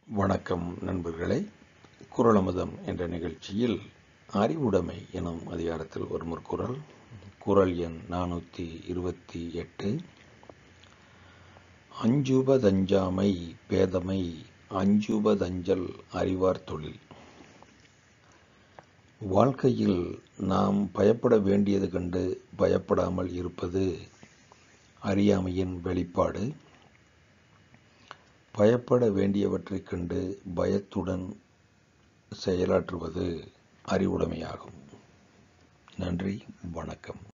வணக்கம் நண்பர்களே குரலமுதம் என்ற நிகழ்ச்சியில் அறிவுடைமை எனும் அதிகாரத்தில் ஒரு முற்குறள் குரல் எண் நானூற்றி இருபத்தி எட்டு அஞ்சுபதஞ்சாமை பேதமை அஞ்சுபதஞ்சல் அறிவார் தொழில் வாழ்க்கையில் நாம் பயப்பட வேண்டியது கண்டு பயப்படாமல் இருப்பது அறியாமையின் வெளிப்பாடு பயப்பட வேண்டியவற்றைக் கண்டு பயத்துடன் செயலாற்றுவது அறிவுடைமையாகும் நன்றி வணக்கம்